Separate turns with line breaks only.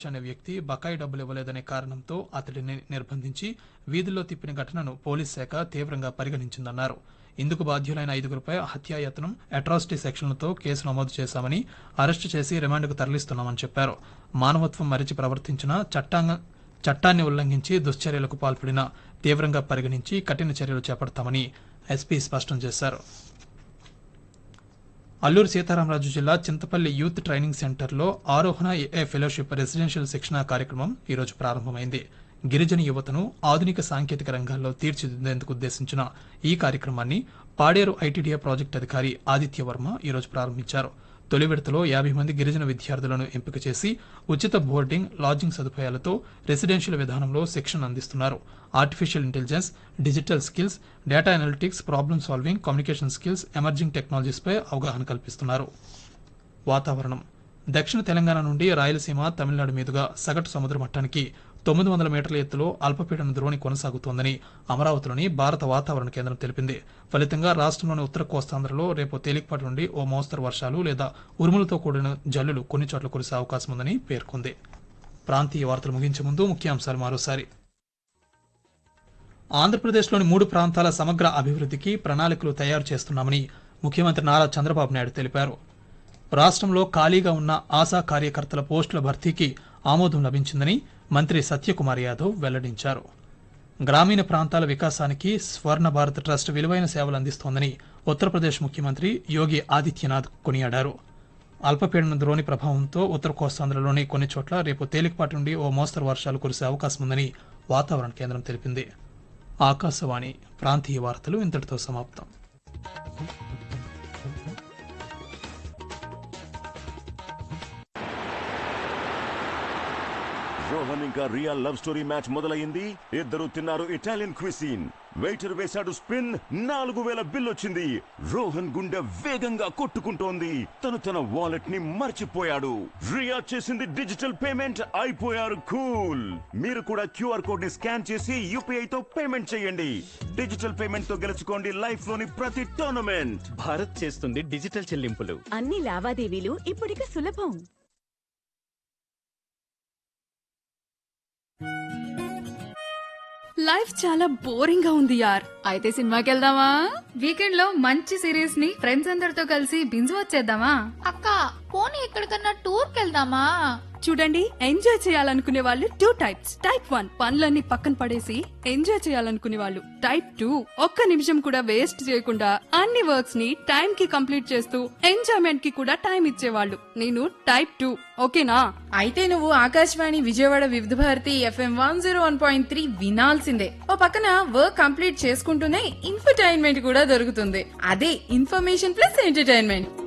అనే వ్యక్తి బకాయి డబ్బులు ఇవ్వలేదనే కారణంతో అతడిని నిర్బంధించి వీధుల్లో తిప్పిన ఘటనను పోలీస్ శాఖ తీవ్రంగా పరిగణించిందన్నారు ఇందుకు బాధ్యులైన ఐదుగురిపై హత్యాయత్నం అట్రాసిటీ సెక్షన్లతో కేసు నమోదు చేశామని అరెస్టు చేసి రిమాండ్కు తరలిస్తున్నామని చెప్పారు మానవత్వం మరిచి ప్రవర్తించిన చట్టాంగ చట్టాన్ని ఉల్లంఘించి దుశ్చర్యలకు పాల్పడిన తీవ్రంగా పరిగణించి కఠిన చర్యలు చేపడతామని ఎస్పీ స్పష్టం చేశారు అల్లూరు సీతారామరాజు జిల్లా చింతపల్లి యూత్ ట్రైనింగ్ సెంటర్లో ఆరోహణ ఏ ఫెలోషిప్ రెసిడెన్షియల్ శిక్షణ కార్యక్రమం ఈరోజు ప్రారంభమైంది గిరిజన యువతను ఆధునిక సాంకేతిక రంగాల్లో తీర్చిదిద్దేందుకు ఉద్దేశించిన ఈ కార్యక్రమాన్ని పాడేరు ఐటీడీఏ ప్రాజెక్టు అధికారి ఆదిత్య వర్మ ఈరోజు ప్రారంభించారు తొలి విడతలో యాభై మంది గిరిజన విద్యార్థులను ఎంపిక చేసి ఉచిత బోర్డింగ్ లాడ్జింగ్ సదుపాయాలతో రెసిడెన్షియల్ విధానంలో శిక్షణ అందిస్తున్నారు artificial intelligence digital skills data analytics problem solving communication skills emerging టెక్నాలజీస్పై అవగాహన కల్పిస్తున్నారు వాతావరణం దక్షిణ తెలంగాణ నుండి రాయలసీమ తమిళనాడు మీదుగా సగటు సముద్ర మట్టానికి తొమ్మిది వందల మీటర్ల ఎత్తులో అల్పపీడన ద్రోణి కొనసాగుతోందని అమరావతిలోని భారత వాతావరణ కేంద్రం తెలిపింది ఫలితంగా రాష్ట్రంలోని ఉత్తర కోస్తాంధ్రలో రేపు తేలికపాటి నుండి ఓ మోస్తరు వర్షాలు లేదా ఉరుములతో కూడిన జల్లులు కొన్ని చోట్ల కురిసే అవకాశం ఉందని పేర్కొంది ప్రాంతీయ వార్తలు ముగించే ముందు ముఖ్యాంశాలు మరోసారి ఆంధ్రప్రదేశ్లోని మూడు ప్రాంతాల సమగ్ర అభివృద్ధికి ప్రణాళికలు తయారు చేస్తున్నామని ముఖ్యమంత్రి నారా చంద్రబాబు నాయుడు తెలిపారు రాష్ట్రంలో ఖాళీగా ఉన్న ఆశా కార్యకర్తల పోస్టుల భర్తీకి ఆమోదం లభించిందని మంత్రి సత్యకుమార్ యాదవ్ వెల్లడించారు గ్రామీణ ప్రాంతాల వికాసానికి స్వర్ణ భారత్ ట్రస్ట్ విలువైన సేవలు అందిస్తోందని ఉత్తరప్రదేశ్ ముఖ్యమంత్రి యోగి ఆదిత్యనాథ్ కొనియాడారు అల్పపీడన ద్రోణి ప్రభావంతో ఉత్తర కోస్తాంధ్రలోని కొన్ని చోట్ల రేపు తేలికపాటి నుండి ఓ మోస్తరు వర్షాలు కురిసే అవకాశం ఉందని వాతావరణ కేంద్రం తెలిపింది ఆకాశవాణి ప్రాంతీయ వార్తలు ఇంతటితో సమాప్తం
రోహన్ ఇంకా రియా లవ్ స్టోరీ మ్యాచ్ మొదలైంది ఇద్దరు తిన్నారు ఇటాలియన్ క్విసిన్ వెయిటర్ వేశాడు స్పిన్ నాలుగు వేల బిల్ వచ్చింది రోహన్ గుండె వేగంగా కొట్టుకుంటోంది తను తన వాలెట్ ని మర్చిపోయాడు రియా చేసింది డిజిటల్ పేమెంట్ అయిపోయారు కూల్ మీరు కూడా క్యూఆర్ కోడ్ ని స్కాన్ చేసి యూపీఐ తో పేమెంట్ చేయండి డిజిటల్ పేమెంట్ తో గెలుచుకోండి లైఫ్ లోని ప్రతి టోర్నమెంట్
భారత్ చేస్తుంది డిజిటల్ చెల్లింపులు
అన్ని లావాదేవీలు ఇప్పుడిక సులభం
లైఫ్ చాలా బోరింగ్ గా ఉంది యార్
అయితే సినిమాకి వెళ్దామా వీకెండ్ లో మంచి సిరీస్ ని ఫ్రెండ్స్ అందరితో కలిసి బింజు వచ్చేద్దామా
అక్క పోనీ ఎక్కడికన్నా టూర్కి వెళ్దామా
చూడండి ఎంజాయ్ చేయాలనుకునే వాళ్ళు టూ టైప్స్ టైప్ వన్ పనులన్నీ పక్కన పడేసి ఎంజాయ్ చేయాలనుకునే వాళ్ళు టైప్ టూ ఒక్క నిమిషం కూడా వేస్ట్ చేయకుండా అన్ని వర్క్స్ ని టైం కి కంప్లీట్ చేస్తూ ఎంజాయ్మెంట్ కి కూడా టైం ఇచ్చేవాళ్ళు నేను టైప్ టూ ఓకేనా
అయితే నువ్వు Akashvani Vijayawada Vividh Bharati FM one zero one point three వినాల్సిందే ఓ పక్కన వర్క్ కంప్లీట్ చేసుకుంటూనే ఇన్ఫర్టైన్మెంట్ కూడా దొరుకుతుంది అదే ఇన్ఫర్మేషన్ ప్లస్ ఎంటర్టైన్మెంట్